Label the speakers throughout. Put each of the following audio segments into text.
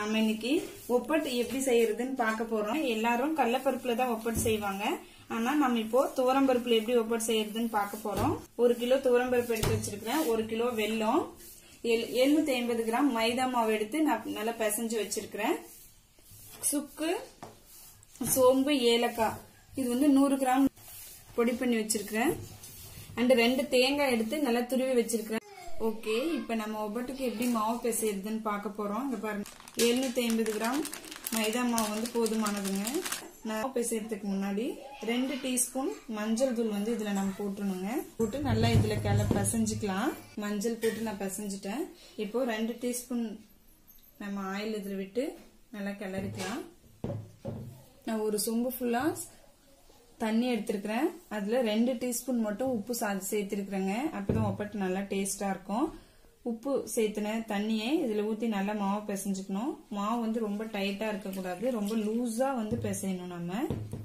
Speaker 1: நம்ம இன்னைக்கு ஒப்பட்டு எப்படி செய்யறதுன்னு பார்க்க போறோம் எல்லாரும் கடலப்பருப்புல தான் ஒப்பட்டு செய்வாங்க ஆனா நம்ம இப்போ துவரம்பருப்புல எப்படி ஒப்பட்டு செய்யறதுன்னு பார்க்க போறோம் ஒரு கிலோ துவரம்பருப்பு எடுத்து வச்சிருக்கிறேன் ஒரு கிலோ வெல்லம் எழுநூத்தி ஐம்பது கிராம் மைதா மாவு எடுத்து நான் நல்லா பிசைஞ்சு வச்சிருக்கிறேன் சுக்கு சோம்பு ஏலக்காய் இது வந்து நூறு கிராம் பொடி பண்ணி வச்சிருக்கிறேன் அண்ட் ரெண்டு தேங்காய் எடுத்து நல்லா துருவி வச்சிருக்கிறேன் ஓகே இப்ப நம்ம ஒவ்வொட்டுக்கு எப்படி மாவு பிசைறதுன்னு பார்க்க போறோம் இங்க பாருங்க எழுநூத்தி ஐம்பது கிராம் மைதா மாவு வந்து போதுமானதுங்க மாவு பிசைறதுக்கு முன்னாடி ரெண்டு டீஸ்பூன் மஞ்சள் தூள் வந்து இதுல நம்ம போட்டுருணுங்க போட்டு நல்லா இதுல கிள பிசைஞ்சுக்கலாம் மஞ்சள் போட்டு நான் பிசைஞ்சிட்டேன் இப்போ ரெண்டு டீஸ்பூன் நம்ம ஆயில் இதுல விட்டு நல்லா கிளறிக்கலாம் நான் ஒரு சொம்பு ஃபுல்லா தண்ணி எடுத்திருக்கிறேன் அதுல ரெண்டு டீஸ்பூன் மட்டும் உப்பு சாதி சேர்த்திருக்கிறேங்க அப்பதான் ஒப்பட்டு நல்லா டேஸ்டா இருக்கும் உப்பு சேர்த்துன தண்ணியை இதுல ஊத்தி நல்லா மாவு பிசைஞ்சுக்கணும் மாவு வந்து ரொம்ப டைட்டா இருக்கக்கூடாது ரொம்ப லூஸா வந்து பிசையணும் நம்ம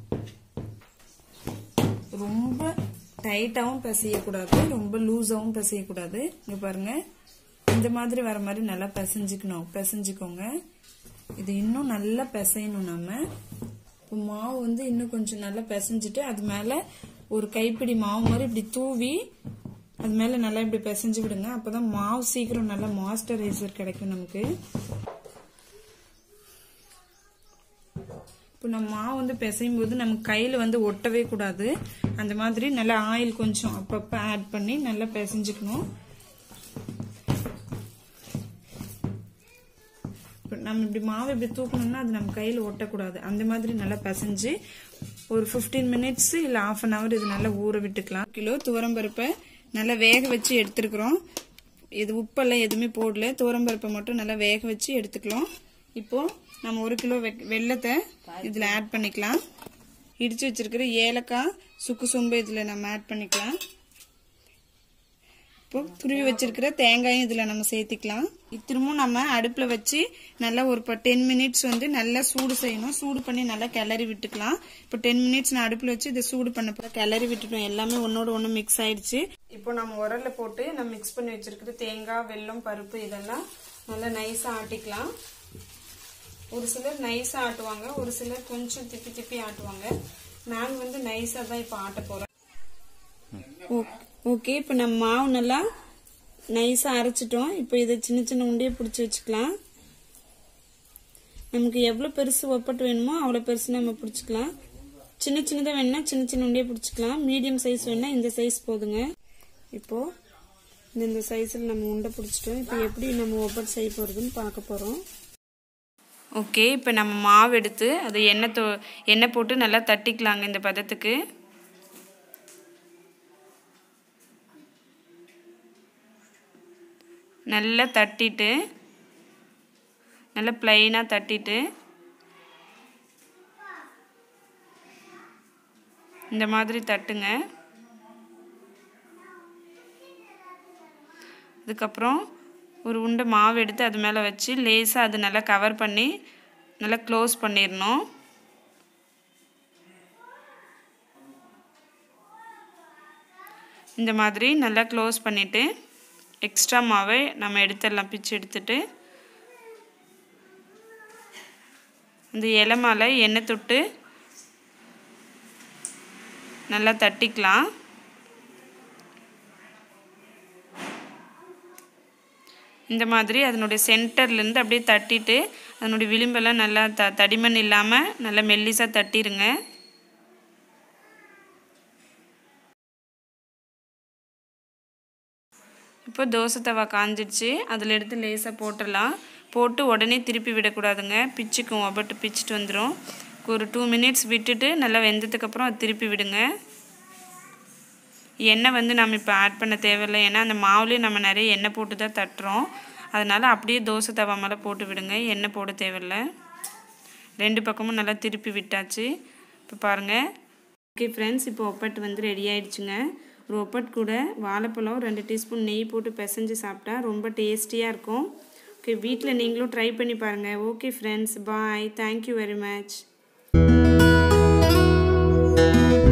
Speaker 1: ரொம்ப டைட்டாவும் பிசையக்கூடாது ரொம்ப லூஸாவும் பிசையக்கூடாது இங்க பாருங்க இந்த மாதிரி வர மாதிரி நல்லா பிசைஞ்சுக்கணும் பிசைஞ்சுக்கோங்க இது இன்னும் நல்லா பிசையணும் நம்ம இப்போ மாவு வந்து இன்னும் கொஞ்சம் நல்லா பிசைஞ்சிட்டு அது மேல ஒரு கைப்பிடி மாவு மாதிரி இப்படி தூவி அது மேல நல்லா இப்படி பிசைஞ்சு விடுங்க அப்பதான் மாவு சீக்கிரம் நல்லா மாய்ஸ்சரைசர் கிடைக்கும் நமக்கு இப்போ நம்ம மாவு வந்து பிசையும் போது நம்ம கையில வந்து ஒட்டவே கூடாது அந்த மாதிரி நல்லா ஆயில் கொஞ்சம் அப்பப்ப ஆட் பண்ணி நல்லா பிசைஞ்சுக்கணும் நம்ம இப்படி மாவு இப்படி தூக்கணும்னா அது நம்ம கையில் ஒட்டக்கூடாது அந்த மாதிரி நல்லா பிசைஞ்சு ஒரு ஃபிஃப்டீன் மினிட்ஸ் இல்லை ஆஃப் அன் ஹவர் இது நல்லா ஊற விட்டுக்கலாம் கிலோ துவரம்பருப்பை நல்லா வேக வச்சு எடுத்துருக்குறோம் இது உப்பெல்லாம் எதுவுமே போடல துவரம்பருப்பை மட்டும் நல்லா வேக வச்சு எடுத்துக்கலாம் இப்போ நம்ம ஒரு கிலோ வெள்ளத்தை இதில் ஆட் பண்ணிக்கலாம் இடிச்சு வச்சிருக்கிற ஏலக்காய் சுக்கு சொம்பு இதில் நம்ம ஆட் பண்ணிக்கலாம் இப்போ துருவி வச்சிருக்கிற தேங்காயும் இதில் நம்ம சேர்த்திக்கலாம் திரும்பவும் நம்ம அடுப்பில் வச்சு நல்லா ஒரு டென் மினிட்ஸ் வந்து நல்லா சூடு செய்யணும் சூடு பண்ணி நல்லா கிளறி விட்டுக்கலாம் இப்போ டென் மினிட்ஸ் நான் அடுப்பில் வச்சு இதை சூடு பண்ண போல கிளறி விட்டுட்டோம் எல்லாமே ஒன்னோட ஒன்று மிக்ஸ் ஆயிடுச்சு இப்போ நம்ம உரல்ல போட்டு நம்ம மிக்ஸ் பண்ணி வச்சிருக்கிற தேங்காய் வெல்லம் பருப்பு இதெல்லாம் நல்லா நைஸாக ஆட்டிக்கலாம் ஒரு சிலர் நைஸாக ஆட்டுவாங்க ஒரு சிலர் கொஞ்சம் திப்பி திப்பி ஆட்டுவாங்க நான் வந்து நைஸாக தான் இப்போ ஆட்ட போகிறேன் ஓகே இப்போ நம்ம மாவு நல்லா நைஸாக அரைச்சிட்டோம் இப்போ இதை சின்ன சின்ன உண்டியை பிடிச்சி வச்சுக்கலாம் நமக்கு எவ்வளோ பெருசு ஒப்பட்டு வேணுமோ அவ்வளோ பெருசு நம்ம பிடிச்சிக்கலாம் சின்ன சின்னதாக வேணும்னா சின்ன சின்ன உண்டியை பிடிச்சிக்கலாம் மீடியம் சைஸ் வேணா இந்த சைஸ் போதுங்க இப்போ இந்த சைஸில் நம்ம உண்டை பிடிச்சிட்டோம் இப்போ எப்படி நம்ம ஒப்பட்டு செய்ய போகிறதுன்னு பார்க்க போகிறோம் ஓகே இப்போ நம்ம மாவு எடுத்து அதை எண்ணெய் தோ எண்ணெய் போட்டு நல்லா தட்டிக்கலாங்க இந்த பதத்துக்கு நல்லா தட்டிட்டு நல்லா ப்ளைனாக தட்டிட்டு இந்த மாதிரி தட்டுங்க அதுக்கப்புறம் ஒரு உண்டை மாவு எடுத்து அது மேலே வச்சு லேசாக அது நல்லா கவர் பண்ணி நல்லா க்ளோஸ் பண்ணிடணும் இந்த மாதிரி நல்லா க்ளோஸ் பண்ணிவிட்டு எக்ஸ்ட்ரா மாவை நம்ம எடுத்துடலாம் பிச்சு எடுத்துட்டு இந்த இலை மேலே எண்ணெய் தொட்டு நல்லா தட்டிக்கலாம் இந்த மாதிரி அதனுடைய சென்டர்லேருந்து அப்படியே தட்டிட்டு அதனுடைய விளிம்பெல்லாம் நல்லா த தடிமண் இல்லாமல் நல்லா மெல்லிசாக தட்டிடுங்க இப்போ தோசை தவா காஞ்சிடுச்சு அதில் எடுத்து லேசாக போட்டுடலாம் போட்டு உடனே திருப்பி விடக்கூடாதுங்க பிச்சுக்கும் ஒபட்டு பிச்சுட்டு வந்துடும் ஒரு டூ மினிட்ஸ் விட்டுட்டு நல்லா வெந்ததுக்கப்புறம் அது திருப்பி விடுங்க எண்ணெய் வந்து நம்ம இப்போ ஆட் பண்ண தேவையில்லை ஏன்னா அந்த மாவுலேயே நம்ம நிறைய எண்ணெய் போட்டு தான் தட்டுறோம் அதனால் அப்படியே தோசை தவா மேலே போட்டு விடுங்க எண்ணெய் போட தேவையில்லை ரெண்டு பக்கமும் நல்லா திருப்பி விட்டாச்சு இப்போ பாருங்கள் ஓகே ஃப்ரெண்ட்ஸ் இப்போ ஒப்பட்டு வந்து ரெடி ஆயிடுச்சுங்க ஒரு ஒப்பட் கூட வாழைப்பழம் ரெண்டு டீஸ்பூன் நெய் போட்டு பிசைஞ்சு சாப்பிட்டா ரொம்ப டேஸ்டியாக இருக்கும் ஓகே வீட்டில் நீங்களும் ட்ரை பண்ணி பாருங்கள் okay friends bye thank you very much